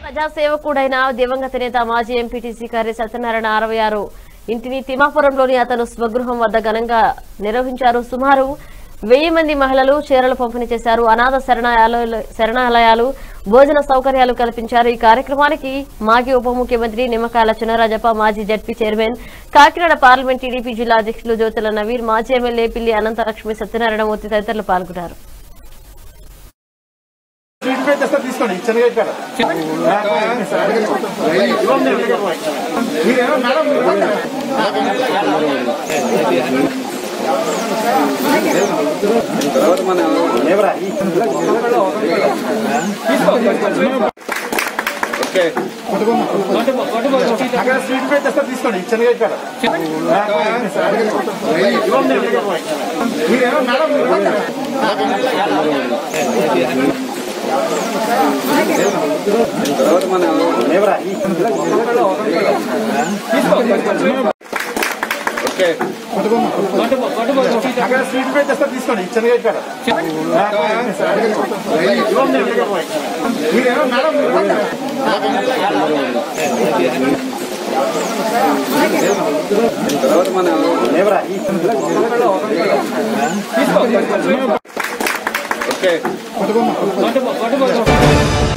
ప్రజాసేవకుడైన దివంగత నేత మాజీ ఎంపీటీసీ కర్రి సత్యనారాయణ అరవై ఆరు ఇంటిని తిమాపురంలోని అతను స్వగృహం వద్ద ఘనంగా నిర్వహించారు సుమారు వెయ్యి మంది మహిళలు చీరలు పంపిణీ చేశారు అనాథ శరణాలయాలు శరణాలయాలు భోజన సౌకర్యాలు కల్పించారు ఈ కార్యక్రమానికి మాజీ ఉప ముఖ్యమంత్రి నిమ్మకాయల చినరాజప్ప మాజీ ZP chairman Kakinada parliament TDP జిల్లా అధ్యక్షులు జ్యోతుల నవీర్ మాజీ ఎమ్మెల్యే పిల్లి అనంతలక్ష్మి సత్యనారాయణమూర్తి తదితరులు పాల్గొన్నారు స్వీట్ పే తెస్తా తీసుకోండి శనగ ఇక్కడ మీరేమో మేడం మీరు లేవరా ఓకే అక్కడ స్వీట్ పే తెస్తా తీసుకోండి శనగ ఇక్కడ మీరేమో మేడం మీరు లేవరా ఓకే అక్కడ స్వీట్ పే తెస్తా తీసుకోండి శనగ ఇక్కడ మీరేమో మేడం మీరు లేవరా ఓకే